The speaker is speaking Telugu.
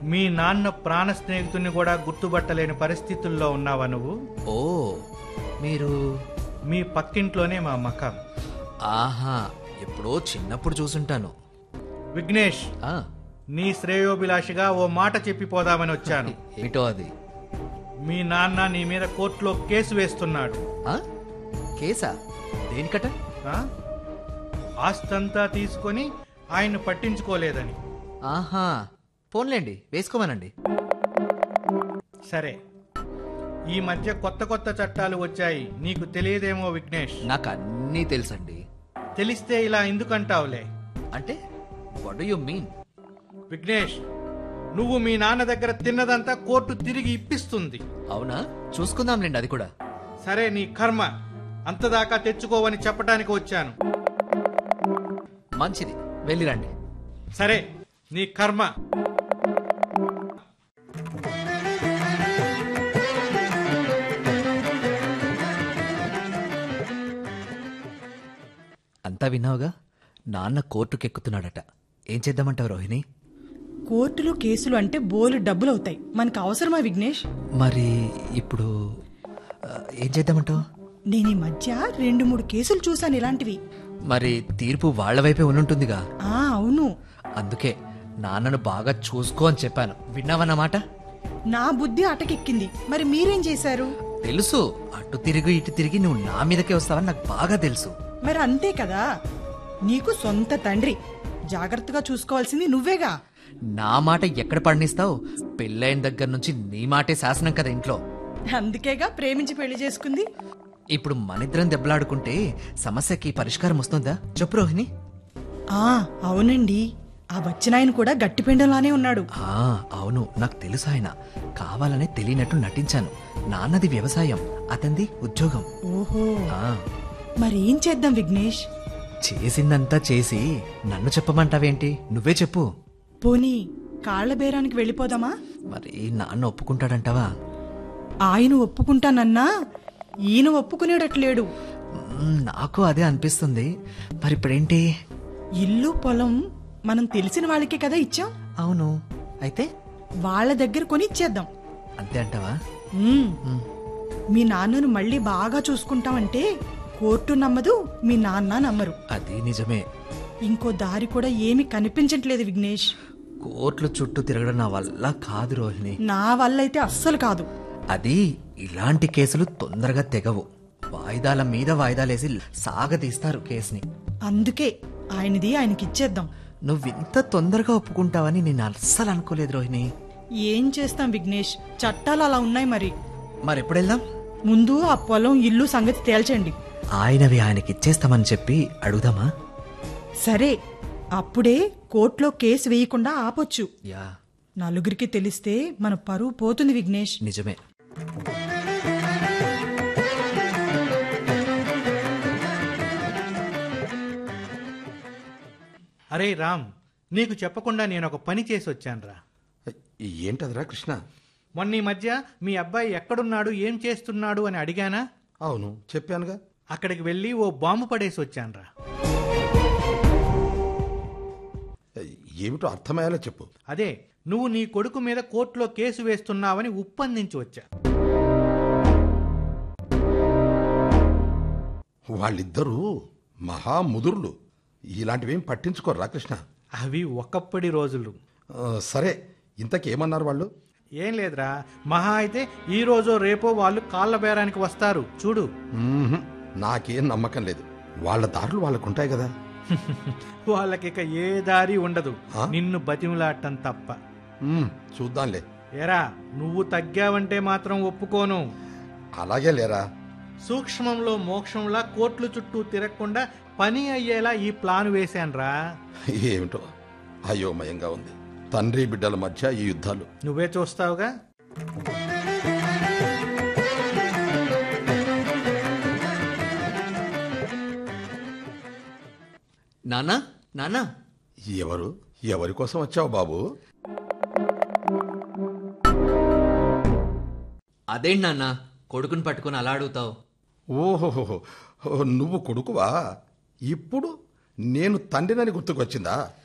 మీ నాన్న ప్రాణ స్నేహితుడిని కూడా గుర్తుపట్టలేని పరిస్థితుల్లో ఉన్నావా నువ్వు ఓ మీరు మీ పక్కింట్లోనే మా మకాం ఆహా ఎప్పుడో చిన్నప్పుడు చూసుంటాను విఘ్నేష్ ఆ, నీ శ్రేయోభిలాషిగా ఓ మాట చెప్పిపోదామని వచ్చాను ఏమిటో అది మీ నాన్న నీ మీద కోర్టులో కేసు వేస్తున్నాడు ఆ? కేసా దేనికట ఆ? ఆస్తంతా తీసుకొని ఆయన పట్టించుకోలేదని ఆహా పోన్లేండి వేసుకోమనండి సరే ఈ మధ్య కొత్త కొత్త చట్టాలు వచ్చాయి నీకు తెలియదేమో విఘ్నేష్ నాకు అన్నీ తెలుసండి తెలిస్తే ఇలా ఎందుకంటావులే అంటే what do you mean Vignesh నువ్వు మీ నాన్న దగ్గర తిన్నదంతా కోర్టు తిరిగి ఇప్పిస్తుంది అవునా చూసుకుందాంలేండి అది కూడా సరే నీ కర్మ అంతదాకా తెచ్చుకోవని చెప్పడానికి వచ్చాను మంచిది వెళ్ళిరండి సరే నీ కర్మ అంతా విన్నావుగా నాన్న కోర్టుకెక్కుతున్నాడట ఏం చేద్దామంటావు రోహిణి కోర్టులు కేసులు అంటే బోలు డబ్బులు అవుతాయి మనకు అవసరమా విఘ్నేష్ మరి ఇప్పుడు ఆ, ఏం చేద్దామంటావు నేను ఈ మధ్య రెండు మూడు కేసులు చూశాను ఇలాంటివి మరి తీర్పు వాళ్ళ వైపే ఉంటుందిగా ఆ అవును అందుకే నాన్నను బాగా చూసుకో అని చెప్పాను విన్నావన్నమాట నా బుద్ధి అటకెక్కింది మరి మీరేం చేశారు తెలుసు అటు తిరిగి ఇటు తిరిగి నువ్వు నా మీదకే వస్తావని నాకు బాగా తెలుసు మరి అంతే కదా నీకు సొంత తండ్రి జాగ్రత్తగా చూసుకోవాల్సింది నువ్వేగా నా మాట ఎక్కడ పడనిస్తావు పెళ్ళైన దగ్గర నుంచి నీ మాటే శాసనం కదా ఇంట్లో అందుకేగా ప్రేమించి పెళ్లి చేసుకుంది ఇప్పుడు మనిద్దరం దెబ్బలాడుకుంటే సమస్యకి పరిష్కారం వస్తుందా చెప్పు రోహిణి ఆ అవునండి ఆ వచ్చినాయన కూడా గట్టిపిండంలానే ఉన్నాడు ఆ, అవును నాకు తెలుసు ఆయన కావాలనే తెలియనట్టు నటించాను నాన్నది వ్యవసాయం అతంది ఉద్యోగం ఓహో ఆ, మరేం చేద్దాం విఘ్నేష్ చేసిందంతా చేసి నన్ను చెప్పమంటావేంటి నువ్వే చెప్పు పోనీ కాళ్ల బేరానికి వెళ్ళిపోదామా మరి నాన్న ఒప్పుకుంటాడంటావా ఆయన ఒప్పుకుంటానన్నా ఈయన ఒప్పుకునేటట్లేడు మ్మ్, నాకు అదే అనిపిస్తుంది మరి ఇప్పుడేంటి ఇల్లు పొలం మనం తెలిసిన వాళ్ళకే కదా ఇచ్చాం అవును అయితే వాళ్ళ దగ్గర కొని ఇచ్చేద్దాం అంతే అంటావా ఉమ్, మ్మ్. మీ నాన్నను మళ్ళీ బాగా చూసుకుంటామంటే కోర్టు నమ్మదు మీ నాన్న నమ్మరు అది నిజమే ఇంకో దారి కూడా ఏమీ కనిపించట్లేదు విఘ్నేష్ కోర్టుల చుట్టూ తిరగడం నా వల్ల కాదు రోహిణి నా వల్ల అయితే అస్సలు కాదు అది ఇలాంటి కేసులు తొందరగా తెగవు వాయిదాల మీద వాయిదాలేసి సాగదీస్తారు కేసుని అందుకే ఆయనది ఆయనకి ఇచ్చేద్దాం నువ్వింత తొందరగా ఒప్పుకుంటావని నేను అస్సలు అనుకోలేదు రోహిణి ఏం చేస్తాం విఘ్నేష్ చట్టాలు అలా ఉన్నాయి మరి మరి ఎప్పుడు వెళ్దాం ముందు ఆ పొలం ఇల్లు సంగతి తేల్చండి ఆయనవి ఆయనకి ఇచ్చేస్తామని చెప్పి అడుగుదామా సరే అప్పుడే కోర్టులో కేసు వేయకుండా ఆపొచ్చు యా నలుగురికి తెలిస్తే మన పరువు పోతుంది విఘ్నేష్ నిజమే అరే రామ్ నీకు చెప్పకుండా నేను ఒక పని చేసి వచ్చానురా ఏంటదిరా కృష్ణ మొన్న ఈ మధ్య మీ అబ్బాయి ఎక్కడున్నాడు ఏం చేస్తున్నాడు అని అడిగానా అవును చెప్పానుగా అక్కడికి వెళ్ళి ఓ బాంబు పడేసి వచ్చానురా ఏమిటో అర్థమయ్యేలా చెప్పు అదే నువ్వు నీ కొడుకు మీద కోర్టులో కేసు వేస్తున్నావని ఉప్పందించి వచ్చా వాళ్ళిద్దరూ మహాముదుర్లు ఇలాంటివేం పట్టించుకోర్రా కృష్ణ అవి ఒకప్పటి రోజులు ఆ, సరే ఇంతకేమన్నారు వాళ్ళు ఏం లేదురా మహా అయితే ఈ రోజో రేపో వాళ్ళు కాళ్ళ బేరానికి వస్తారు చూడు మ్మ్హ్. నాకేం నమ్మకం లేదు వాళ్ళ దారులు వాళ్ళకుంటాయి కదా వాళ్ళకిక ఏ దారి ఉండదు ఆ? నిన్ను బతిమలాడటం తప్ప మ్మ్, చూద్దాంలే ఏరా నువ్వు తగ్గావంటే మాత్రం ఒప్పుకోను అలాగే లేరా సూక్ష్మంలో మోక్షంలా కోట్లు చుట్టూ తిరగకుండా పని అయ్యేలా ఈ ప్లాన్ వేశాన్రా ఏమిటో అయోమయంగా ఉంది తండ్రి బిడ్డల మధ్య ఈ యుద్ధాలు నువ్వే చూస్తావుగా నానా నానా ఎవరు ఎవరి కోసం వచ్చావు బాబు అదేంటి నాన్న కొడుకుని పట్టుకుని అలా అడుగుతావు ఓహోహో నువ్వు కొడుకువా ఇప్పుడు నేను తండ్రినని గుర్తుకొచ్చిందా